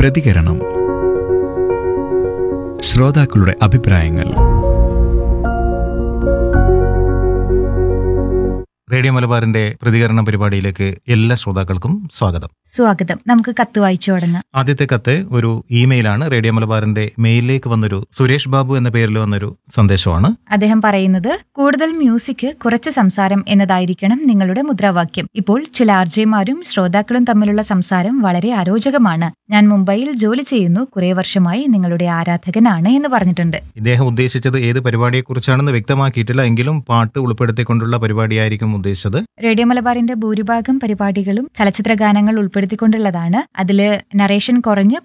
പ്രതികരണം ശ്രോതാക്കളുടെ അഭിപ്രായങ്ങൾ റേഡിയോ മലബാറിന്റെ പ്രതികരണ പരിപാടിയിലേക്ക് എല്ലാ ശ്രോതാക്കൾക്കും സ്വാഗതം സ്വാഗതം നമുക്ക് കത്ത് വായിച്ചു തുടങ്ങാം ആദ്യത്തെ കത്ത് ഒരു ഇമെയിലാണ് റേഡിയോ മലബാറിന്റെ മെയിലിലേക്ക് വന്നൊരു സുരേഷ് ബാബു എന്ന പേരിൽ വന്നൊരു സന്ദേശമാണ് അദ്ദേഹം പറയുന്നത് കൂടുതൽ മ്യൂസിക് കുറച്ച് സംസാരം എന്നതായിരിക്കണം നിങ്ങളുടെ മുദ്രാവാക്യം ഇപ്പോൾ ചില ആർജെമാരും ശ്രോതാക്കളും തമ്മിലുള്ള സംസാരം വളരെ അരോചകമാണ് ഞാൻ മുംബൈയിൽ ജോലി ചെയ്യുന്നു കുറെ വർഷമായി നിങ്ങളുടെ ആരാധകനാണ് എന്ന് പറഞ്ഞിട്ടുണ്ട് ഇദ്ദേഹം ഉദ്ദേശിച്ചത് ഏത് പരിപാടിയെക്കുറിച്ചാണെന്ന് വ്യക്തമാക്കിയിട്ടില്ല എങ്കിലും പാട്ട് ഉൾപ്പെടുത്തിക്കൊണ്ടുള്ള പരിപാടിയായിരിക്കും ഉദ്ദേശിച്ചത് റേഡിയോ മലബാറിന്റെ ഭൂരിഭാഗം പരിപാടികളും ചലച്ചിത്ര ഗാനങ്ങൾ ഉൾപ്പെടുത്തിക്കൊണ്ടുള്ളതാണ് അതില് നറേഷൻ കുറഞ്ഞ്